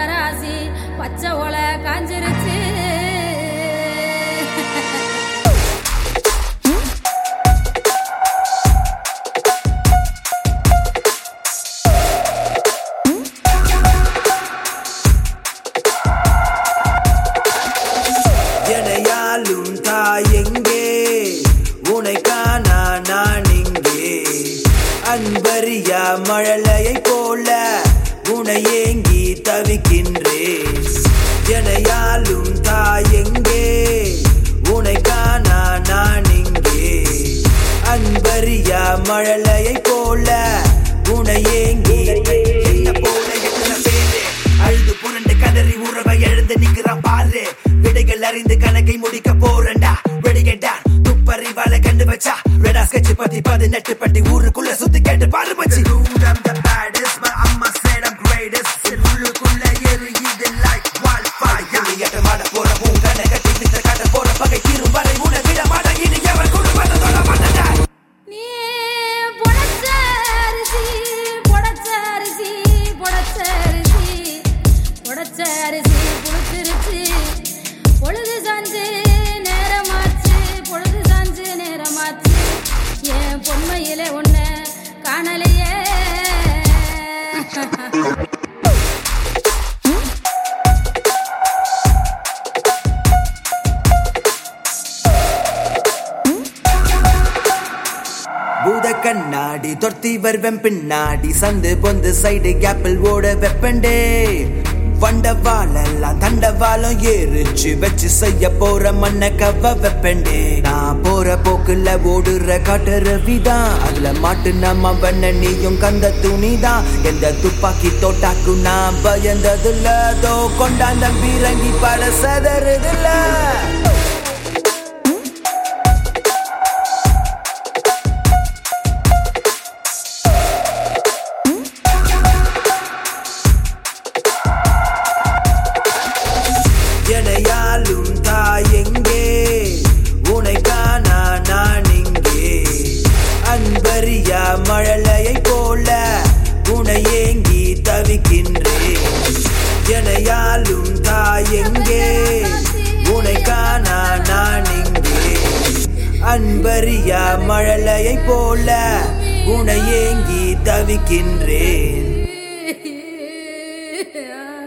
ராசி பச்சை ஓலை காஞ்சிருச்சு எனையாலும் தாயெங்கே உனை காணா நான் இங்கே அன்பரியா மழலையை போல உனை ஏங்கி தவிக்கின்றேன் எனையாலும் தாயெங்கே உனை காணா நான் இங்கே அன்பரியா மழலையை போல உனை ஏங்கி என்ன போல எத்தனை பேரு அழுது புரண்டு கதறி உறவை எழுந்து நிக்கிறான் பாரு விடைகள் அறிந்து கணக்கை முடிக்க போறண்டா வெடிகண்டா துப்பறி வலை கண்டு வச்சா ரெடா ஸ்கெட்ச் பத்தி பதினெட்டு பட்டி ஊருக்குள்ள சுத்தி கேட்டு பாரு மச்சி அம்மா said I'm greatest உள்ளுக்குள்ள எரியுது like wildfire எட்ட மாட போற உன் கண்ணை கட்டி வித்த காட்ட போற பகை தீரும் வரை உன விட மாட்ட இனி எவன் குடும்பத்தை தொட மாட்டேன் நீ பொடச்ச அரிசி பொடச்ச அரிசி பொடச்ச அரிசி பொடச்ச அரிசி புளிச்சிருச்சு பொழுது சாஞ்சு நேரமாச்சு பொழுது சாஞ்சு நேரமாச்சு என் பொன்மையில ஒண்ணு காணலையே பூத கண்ணாடி தொர்த்தி வருவன் பின்னாடி சந்து பொந்து சைடு கேப்பில் ஓட வெப்பண்டே வண்டவாளெல்லாம் தண்டவாளம் ஏறிச்சு வச்சு செய்ய போற மண்ண கவ வெப்பண்டே நான் போற போக்குல ஓடுற காட்டுற விதான் அதுல மாட்டு நம்ம பண்ண நீயும் கந்த துணிதான் எந்த துப்பாக்கி தோட்டாக்கு நான் பயந்ததுல தோ கொண்டாந்த பீரங்கி பட சதறுதுல எனையாலும் தாயெங்கே உனை காணா நான் இங்கே அன்பரியா மழலையை போல உனை ஏங்கி தவிக்கின்றேன் எனையாலும் தாயெங்கே உனை காணா நான் இங்கே அன்பரியா மழலையை போல உனை ஏங்கி தவிக்கின்றேன் ஆ